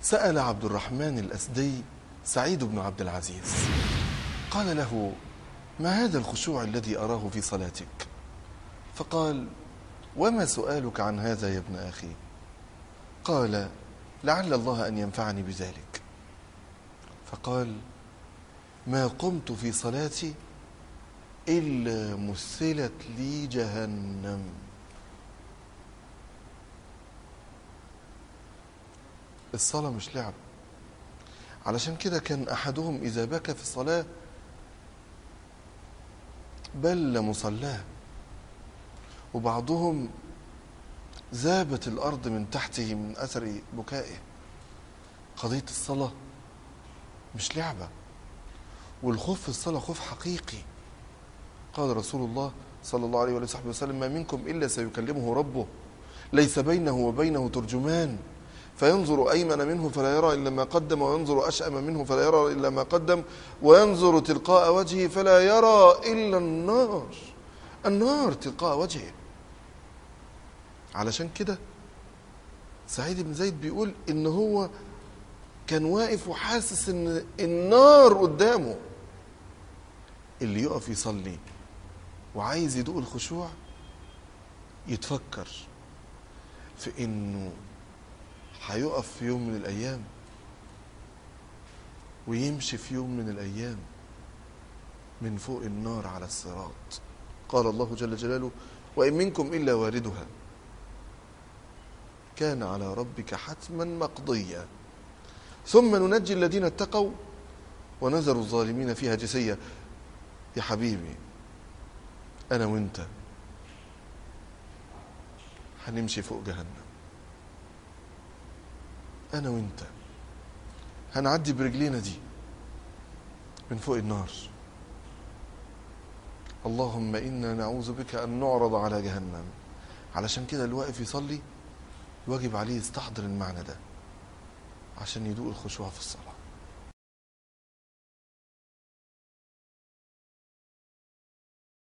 سأل عبد الرحمن الأسدي سعيد بن عبد العزيز قال له ما هذا الخشوع الذي أراه في صلاتك فقال وما سؤالك عن هذا يا ابن أخي قال لعل الله أن ينفعني بذلك فقال ما قمت في صلاتي إلا مثلت لي جهنم الصلاة مش لعب علشان كده كان أحدهم إذا بكى في الصلاة بل مصلاه وبعضهم ذابت الأرض من تحته من أثر بكائه قضية الصلاة مش لعبة والخوف في الصلاة خوف حقيقي قال رسول الله صلى الله عليه وصحبه وسلم ما منكم إلا سيكلمه ربه ليس بينه وبينه ترجمان فينظر أيمن منه فلا يرى إلا ما قدم وينظر أشأم منه فلا يرى إلا ما قدم وينظر تلقاء وجهه فلا يرى إلا النار النار تلقاء وجهه علشان كده سعيد بن زيد بيقول إن هو كان واقف وحاسس إن النار قدامه اللي يقف يصلي وعايز يدوق الخشوع يتفكر في إنه هيقف في يوم من الأيام ويمشي في يوم من الأيام من فوق النار على الصراط قال الله جل جلاله وإن منكم إلا واردها كان على ربك حتما مقضيا ثم ننجي الذين اتقوا ونذر الظالمين فيها جسيا يا حبيبي أنا وأنت هنمشي فوق جهنم أنا وأنت هنعدي برجلينا دي من فوق النار اللهم إنا نعوذ بك أن نعرض على جهنم علشان كده اللي واقف يصلي واجب عليه يستحضر المعنى ده عشان يدوق الخشوع في الصلاة